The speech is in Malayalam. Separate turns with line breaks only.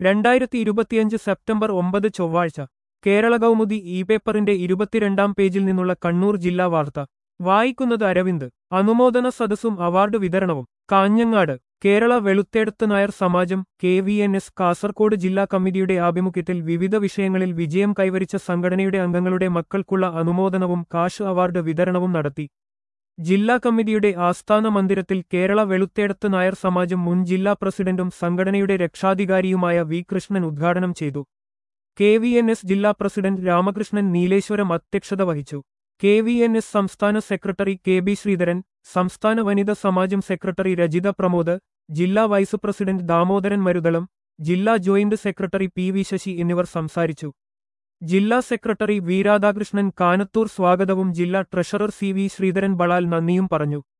രണ്ടായിരത്തി ഇരുപത്തിയഞ്ച് സെപ്റ്റംബർ ഒമ്പത് ചൊവ്വാഴ്ച കേരള കൗമുദി ഇ പേപ്പറിന്റെ ഇരുപത്തിരണ്ടാം പേജിൽ നിന്നുള്ള കണ്ണൂർ ജില്ലാ വാർത്ത വായിക്കുന്നത് അരവിന്ദ് അനുമോദന സദസ്സും അവാർഡ് വിതരണവും Kanhangad Kerala Veluthedathu Nair Samajam K V N S Kasaragod ജില്ലാ കമ്മിറ്റിയുടെ ആഭിമുഖ്യത്തിൽ വിവിധ വിഷയങ്ങളിൽ വിജയം കൈവരിച്ച സംഘടനയുടെ അംഗങ്ങളുടെ മക്കൾക്കുള്ള അനുമോദനവും കാഷ് അവാർഡ് വിതരണവും നടത്തി ജില്ലാ കമ്മിറ്റിയുടെ ആസ്ഥാന മന്ദിരത്തിൽ കേരള വെളുത്തേടത്ത് നായർ സമാജം മുൻ ജില്ലാ പ്രസിഡന്റും സംഘടനയുടെ രക്ഷാധികാരിയുമായ വി കൃഷ്ണൻ ഉദ്ഘാടനം ചെയ്തു കെ വി എൻ എസ് ജില്ലാ പ്രസിഡന്റ് രാമകൃഷ്ണൻ നീലേശ്വരം അധ്യക്ഷത വഹിച്ചു കെ വി എൻ എസ് സംസ്ഥാന സെക്രട്ടറി കെ ബി ശ്രീധരൻ സംസ്ഥാന വനിതാ സമാജം സെക്രട്ടറി രജിത പ്രമോദ് ജില്ലാ വൈസ് പ്രസിഡന്റ് ദാമോദരൻ മരുതളം ജില്ലാ joint secretary P V Sasi എന്നിവർ സംസാരിച്ചു ജില്ലാ സെക്രട്ടറി വി രാധാകൃഷ്ണൻ കാനത്തൂർ സ്വാഗതവും ജില്ലാ treasurer C V Sreedharan Balal നന്ദിയും പറഞ്ഞു